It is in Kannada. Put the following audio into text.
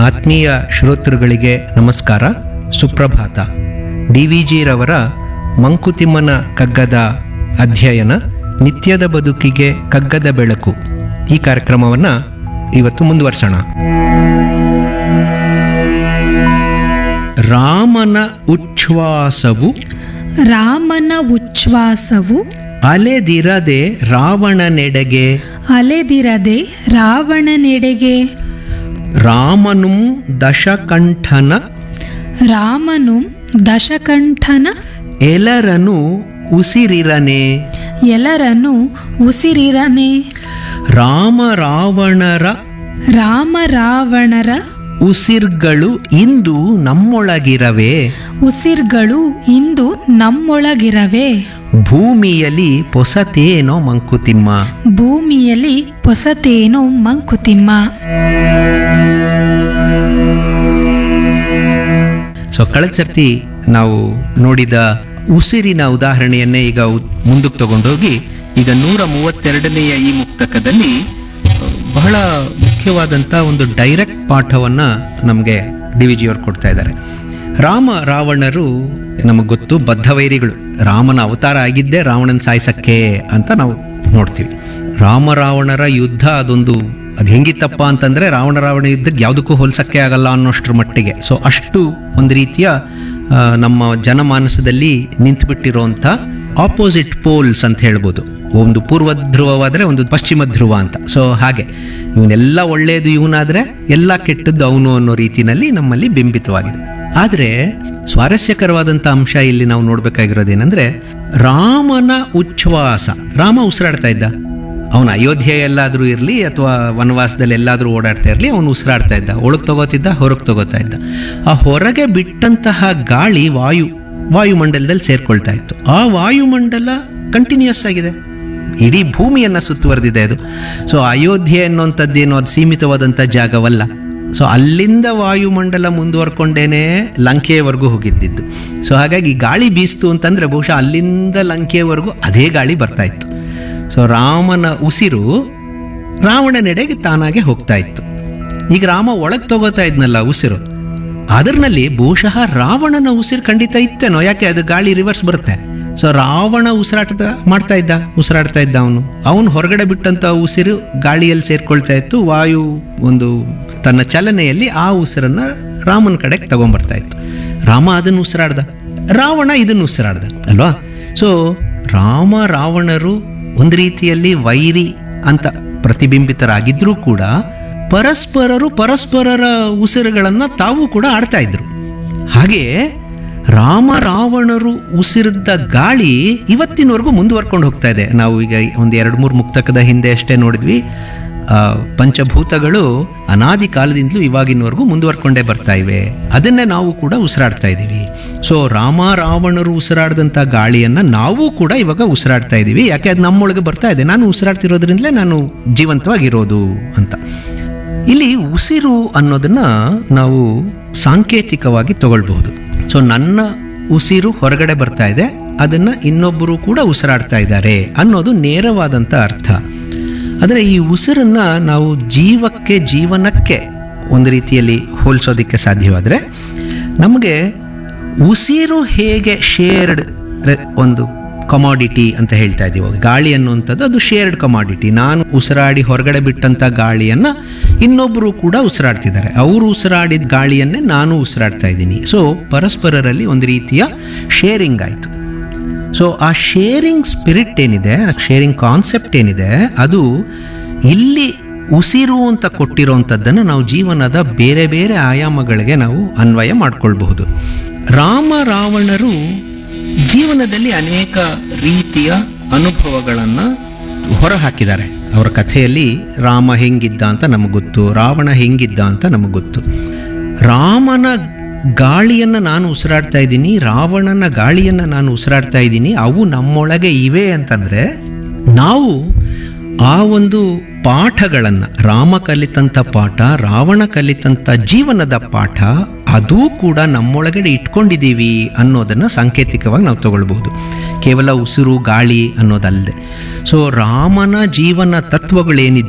ಆತ್ಮೀಯ ಶ್ರೋತೃಗಳಿಗೆ ನಮಸ್ಕಾರ ಸುಪ್ರಭಾತ ಡಿ ವಿ ಜಿರವರ ಮಂಕುತಿಮ್ಮನ ಕಗ್ಗದ ಅಧ್ಯಯನ ನಿತ್ಯದ ಬದುಕಿಗೆ ಕಗ್ಗದ ಬೆಳಕು ಈ ಕಾರ್ಯಕ್ರಮವನ್ನು ಇವತ್ತು ಮುಂದುವರ್ಸೋಣ ರಾಮನ ಉಚ್ಛ್ವಾಸವು ರಾಮನ ಉಚ್ಛ್ವಾಸವು ಅಲೆದಿರದೆ ರಾವಣನೆಡೆಗೆ ಅಲೆದಿರದೆ ರಾವಣನೆಡೆಗೆ ರಾಮನು ದಶಕಂಠನ ರಾಮನು ದಶಕಂಠನ ಎಲರನು ಉಸಿರಿರನೆ ಎಲ್ಲರನ್ನು ಉಸಿರಿರನೆ ರಾಮ ರಾವಣರ ರಾಮ ರಾವಣರ ಉಸಿರ್ಗಳು ಇಂದು ನಮ್ಮೊಳಗಿರವೆ ಉಸಿರ್ಗಳು ಇಂದು ನಮ್ಮೊಳಗಿರವೆ ಭೂಮಿಯಲ್ಲಿ ಪೊಸತೇನೋ ಮಂಕುತಿಮ್ಮ ಭೂಮಿಯಲ್ಲಿ ಹೊಸತೇನೋ ಮಂಕುತಿಮ್ಮ ಸೊ ಕಳೆದ ಸರ್ತಿ ನಾವು ನೋಡಿದ ಉಸಿರಿನ ಉದಾಹರಣೆಯನ್ನೇ ಈಗ ಉ- ಮುಂದಕ್ಕೆ ತಗೊಂಡೋಗಿ ಈಗ ನೂರ ಮೂವತ್ತೆರಡನೆಯ ಈ ಮುಕ್ತಕದಲ್ಲಿ ಅಹ್, ಬಹಳ ಮುಖ್ಯವಾದಂಥ ಒಂದು ಡೈರೆಕ್ಟ್ ಪಾಠವನ್ನು ನಮಗೆ ಡಿ ವಿ ಜಿಯವರು ಕೊಡ್ತಾ ಇದ್ದಾರೆ ರಾಮ ರಾವಣರು ನಮಗೆ ಗೊತ್ತು ಬದ್ಧವೈರಿಗಳು ರಾಮನ ಅವತಾರ ಆಗಿದ್ದೇ ರಾವಣನ ಸಾಯಿಸಕ್ಕೆ ಅಂತ ನಾವು ನೋಡ್ತೀವಿ ರಾಮ ರಾವಣರ ಯುದ್ಧ ಅದೊಂದು ಅದು ಹೆಂಗಿತ್ತಪ್ಪ ಅಂತಂದ್ರೆ ರಾವಣ ರಾವಣ ಯುದ್ಧಕ್ಕೆ ಯಾವುದಕ್ಕೂ ಹೋಲ್ಸಕ್ಕೆ ಆಗಲ್ಲ ಅನ್ನೋಷ್ಟ್ರ ಮಟ್ಟಿಗೆ ಸೊ ಅಷ್ಟು ಒಂದು ರೀತಿಯ ಆ, ನಮ್ಮ ಜನಮಾನಸದಲ್ಲಿ ನಿಂತುಬಿಟ್ಟಿರೋಂಥ ಆಪೋಸಿಟ್ ಪೋಲ್ಸ್ ಅಂತ ಹೇಳ್ಬೋದು ಒಂದು ಪೂರ್ವ ಧ್ರುವವಾದರೆ ಒಂದು ಪಶ್ಚಿಮ ಧ್ರುವ ಅಂತ ಸೊ ಹಾಗೆ ಇವನ್ನೆಲ್ಲ ಒಳ್ಳೆಯದು ಇವನಾದರೆ ಎಲ್ಲ ಕೆಟ್ಟದ್ದು ಅವನು ಅನ್ನೋ ರೀತಿಯಲ್ಲಿ ನಮ್ಮಲ್ಲಿ ಬಿಂಬಿತವಾಗಿದೆ ಆದರೆ ಸ್ವಾರಸ್ಯಕರವಾದಂಥ ಅಂಶ ಇಲ್ಲಿ ನಾವು ನೋಡ್ಬೇಕಾಗಿರೋದೇನೆಂದ್ರೆ ರಾಮನ ಉಚ್ಛ್ವಾಸ ರಾಮ ಉಸಿರಾಡ್ತಾ ಇದ್ದ ಅವನು ಅಯೋಧ್ಯೆಯಲ್ಲಾದರೂ ಇರಲಿ ಅಥವಾ ವನವಾಸದಲ್ಲಿ ಎಲ್ಲಾದರೂ ಓಡಾಡ್ತಾ ಇರಲಿ ಅವನು ಉಸಿರಾಡ್ತಾ ಇದ್ದ ಒಳಗೆ ತಗೋತಿದ್ದ ಹೊರಗೆ ತಗೋತಾ ಇದ್ದ ಆ ಹೊರಗೆ ಬಿಟ್ಟಂತಹ ಗಾಳಿ ವಾಯು ವಾಯುಮಂಡಲದಲ್ಲಿ ಸೇರ್ಕೊಳ್ತಾ ಇತ್ತು ಆ ವಾಯುಮಂಡಲ ಕಂಟಿನ್ಯೂಸ್ ಆಗಿದೆ ಇಡೀ ಭೂಮಿಯನ್ನು ಸುತ್ತುವರೆದಿದೆ ಅದು ಸೊ ಅಯೋಧ್ಯೆ ಅನ್ನುವಂಥದ್ದೇನು ಅದು ಸೀಮಿತವಾದಂಥ ಜಾಗವಲ್ಲ ಸೊ ಅಲ್ಲಿಂದ ವಾಯುಮಂಡಲ ಮುಂದುವರ್ಕೊಂಡೇನೆ ಲಂಕೆಯವರೆಗೂ ಹೋಗಿದ್ದಿದ್ದು ಸೊ ಹಾಗಾಗಿ ಗಾಳಿ ಬೀಸ್ತು ಅಂತಂದ್ರೆ ಬಹುಶಃ ಅಲ್ಲಿಂದ ಲಂಕೆಯವರೆಗೂ ಅದೇ ಗಾಳಿ ಬರ್ತಾ ಇತ್ತು ಸೊ ರಾಮನ ಉಸಿರು ರಾವಣನೆಡೆಗೆ ತಾನಾಗೆ ಹೋಗ್ತಾ ಇತ್ತು ಈಗ ರಾಮ ಒಳಗೆ ತಗೋತಾ ಇದ್ನಲ್ಲ ಉಸಿರು ಅದರಲ್ಲಿ ಬಹುಶಃ ರಾವಣನ ಉಸಿರು ಖಂಡಿತ ಇತ್ತೇನೋ ಯಾಕೆ ಅದು ಗಾಳಿ ರಿವರ್ಸ್ ಬರುತ್ತೆ ಸೊ ರಾವಣ ಉಸಿರಾಟದ ಮಾಡ್ತಾ ಇದ್ದ ಉಸಿರಾಡ್ತಾ ಇದ್ದ ಅವನು ಅವನು ಹೊರಗಡೆ ಬಿಟ್ಟಂತ ಉಸಿರು ಗಾಳಿಯಲ್ಲಿ ಸೇರ್ಕೊಳ್ತಾ ಇತ್ತು ವಾಯು ಒಂದು ತನ್ನ ಚಲನೆಯಲ್ಲಿ ಆ ಉಸಿರನ್ನ ರಾಮನ ಕಡೆಗೆ ತಗೊಂಬರ್ತಾ ಇತ್ತು ರಾಮ ಅದನ್ನು ಉಸಿರಾಡ್ದ ರಾವಣ ಇದನ್ನು ಉಸಿರಾಡ್ದ ಅಲ್ವಾ ಸೊ ರಾಮ ರಾವಣರು ಒಂದು ರೀತಿಯಲ್ಲಿ ವೈರಿ ಅಂತ ಪ್ರತಿಬಿಂಬಿತರಾಗಿದ್ರೂ ಕೂಡ ಪರಸ್ಪರರು ಪರಸ್ಪರರ ಉಸಿರುಗಳನ್ನು ತಾವು ಕೂಡ ಆಡ್ತಾ ಇದ್ರು ಹಾಗೆ ರಾಮ ರಾವಣರು ಉಸಿರಿದ್ದ ಗಾಳಿ ಇವತ್ತಿನವರೆಗೂ ಮುಂದುವರ್ಕೊಂಡು ಹೋಗ್ತಾ ಇದೆ ನಾವು ಈಗ ಒಂದು ಎರಡು ಮೂರು ಮುಕ್ತಕದ ಹಿಂದೆ ಅಷ್ಟೇ ನೋಡಿದ್ವಿ ಆ, ಪಂಚಭೂತಗಳು ಅನಾದಿ ಕಾಲದಿಂದಲೂ ಇವಾಗಿನವರೆಗೂ ಮುಂದುವರ್ಕೊಂಡೇ ಬರ್ತಾ ಇವೆ ಅದನ್ನೇ ನಾವು ಕೂಡ ಉಸಿರಾಡ್ತಾ ಇದ್ದೀವಿ ಸೊ ರಾಮ ರಾವಣರು ಉಸಿರಾಡಿದಂಥ ಗಾಳಿಯನ್ನು ನಾವು ಕೂಡ ಇವಾಗ ಉಸಿರಾಡ್ತಾ ಇದ್ದೀವಿ ಯಾಕೆ ಅದು ನಮ್ಮೊಳಗೆ ಬರ್ತಾ ಇದೆ ನಾನು ಉಸಿರಾಡ್ತಿರೋದ್ರಿಂದಲೇ ನಾನು ಜೀವಂತವಾಗಿರೋದು ಅಂತ ಇಲ್ಲಿ ಉಸಿರು ಅನ್ನೋದನ್ನ ನಾವು ಸಾಂಕೇತಿಕವಾಗಿ ತಗೊಳ್ಬಹುದು ಸೊ ನನ್ನ ಉಸಿರು ಹೊರಗಡೆ ಬರ್ತಾ ಇದೆ ಅದನ್ನ ಇನ್ನೊಬ್ಬರು ಕೂಡ ಉಸಿರಾಡ್ತಾ ಇದ್ದಾರೆ ಅನ್ನೋದು ನೇರವಾದಂಥ ಅರ್ಥ ಆದರೆ ಈ ಉಸಿರನ್ನ ನಾವು ಜೀವಕ್ಕೆ ಜೀವನಕ್ಕೆ ಒಂದು ರೀತಿಯಲ್ಲಿ ಹೋಲಿಸೋದಕ್ಕೆ ಸಾಧ್ಯವಾದರೆ ನಮಗೆ ಉಸಿರು ಹೇಗೆ ಶೇರ್ಡ್ ಒಂದು ಕಮಾಡಿಟಿ ಅಂತ ಹೇಳ್ತಾ ಇದ್ದೀವಿ ಗಾಳಿ ಅನ್ನುವಂಥದ್ದು ಅದು ಶೇರ್ಡ್ ಕಮಾಡಿಟಿ ನಾನು ಉಸಿರಾಡಿ ಹೊರಗಡೆ ಬಿಟ್ಟಂಥ ಗಾಳಿಯನ್ನು ಇನ್ನೊಬ್ಬರು ಕೂಡ ಉಸಿರಾಡ್ತಿದ್ದಾರೆ ಅವರು ಉಸಿರಾಡಿದ ಗಾಳಿಯನ್ನೇ ನಾನು ಉಸಿರಾಡ್ತಾ ಇದ್ದೀನಿ ಸೊ ಪರಸ್ಪರರಲ್ಲಿ ಒಂದು ರೀತಿಯ ಶೇರಿಂಗ್ ಆಯಿತು ಸೊ ಆ ಶೇರಿಂಗ್ ಸ್ಪಿರಿಟ್ ಏನಿದೆ ಆ ಶೇರಿಂಗ್ ಕಾನ್ಸೆಪ್ಟ್ ಏನಿದೆ ಅದು ಇಲ್ಲಿ ಉಸಿರು ಅಂತ ಕೊಟ್ಟಿರೋವಂಥದ್ದನ್ನು ನಾವು ಜೀವನದ ಬೇರೆ ಬೇರೆ ಆಯಾಮಗಳಿಗೆ ನಾವು ಅನ್ವಯ ಮಾಡ್ಕೊಳ್ಬಹುದು ರಾಮ ರಾವಣರು ಜೀವನದಲ್ಲಿ ಅನೇಕ ರೀತಿಯ ಅನುಭವಗಳನ್ನು ಹೊರಹಾಕಿದ್ದಾರೆ ಅವರ ಕಥೆಯಲ್ಲಿ ರಾಮ ಹೆಂಗಿದ್ದ ಅಂತ ನಮಗೆ ಗೊತ್ತು ರಾವಣ ಹೆಂಗಿದ್ದ ಅಂತ ನಮಗೆ ಗೊತ್ತು ರಾಮನ ಗಾಳಿಯನ್ನು ನಾನು ಉಸಿರಾಡ್ತಾ ಇದ್ದೀನಿ ರಾವಣನ ಗಾಳಿಯನ್ನು ನಾನು ಉಸಿರಾಡ್ತಾ ಇದ್ದೀನಿ ಅವು ನಮ್ಮೊಳಗೆ ಇವೆ ಅಂತಂದರೆ ನಾವು ಆ ಒಂದು ಪಾಠಗಳನ್ನು ರಾಮ ಕಲಿತಂಥ ಪಾಠ ರಾವಣ ಕಲಿತಂಥ ಜೀವನದ ಪಾಠ ಅದೂ ಕೂಡ ನಮ್ಮೊಳಗಡೆ ಇಟ್ಕೊಂಡಿದ್ದೀವಿ ಅನ್ನೋದನ್ನು ಸಾಂಕೇತಿಕವಾಗಿ ನಾವು ತಗೊಳ್ಬಹುದು ಕೇವಲ ಉಸಿರು ಗಾಳಿ ಅನ್ನೋದಲ್ಲದೆ ಸೊ ರಾಮನ ಜೀವನ ತತ್ವಗಳೇನಿದೆ